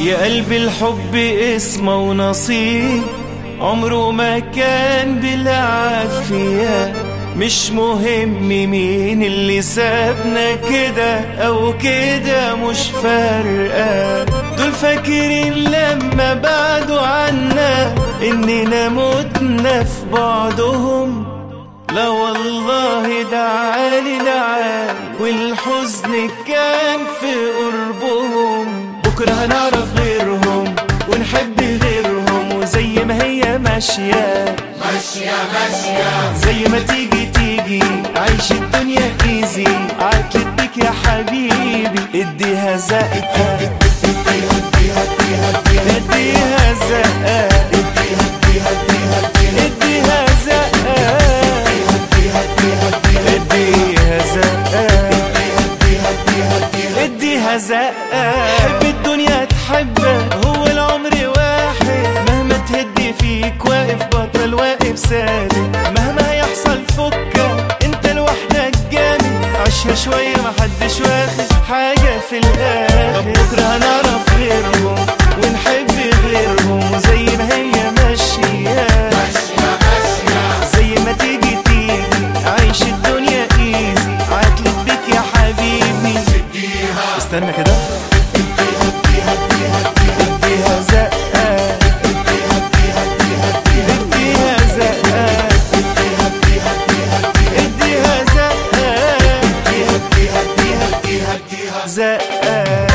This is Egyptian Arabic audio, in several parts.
يا قلبي الحب اسمه ونصيب عمره ما كان بالعافية مش مهم مين اللي سابنا كده او كده مش فارقة دول فاكرين لما بعدوا عنا اننا متنا في بعضهم لا والله ده عالي ده عالي والحزن كان في قربهم بكرة هنعرف غيرهم ونحب غيرهم وزي ما هي ماشية ماشية ماشية زي ما تيجي تيجي عيش الدنيا ايزي عاتلت بيك يا حبيبي اديها زقة اديها اديها اديها اديها اديها زقة اديها اديها اديها اديها اديها زقة اديها اديها اديها اديها زقة اديها اديها اديها اديها زقة حب الدنيا تحبك هو العمر واحد مهما تهدي فيك واقف بطل واقف سادد مهما هيحصل فكك انت لوحدك جامد عيشها شوية محدش واخد حاجة في الآخر طب بكرة هنعرف غيرهم ونحب غيرهم زي ما هي ماشية ماشية ماشية زي ما تيجي تيجي عيش الدنيا ايزي عاتلت بيك يا حبيبي اديها استنى كده اديها اديها اديها اديها اديها زقة اديها اديها اديها اديها اديها زقة اديها اديها اديها اديها اديها زقة اديها اديها اديها اديها زقة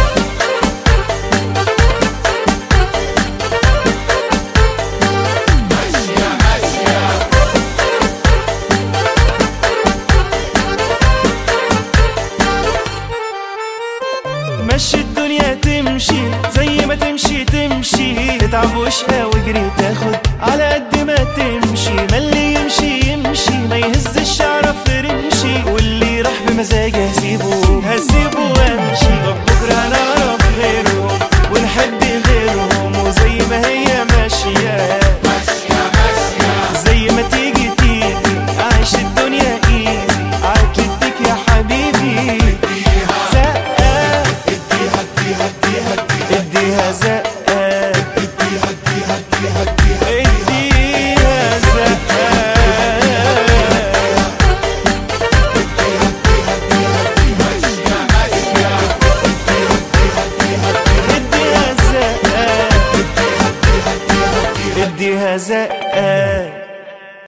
ماشية ماشية مشي الدنيا تمشي زي ما تمشي تمشي تتعب وشقى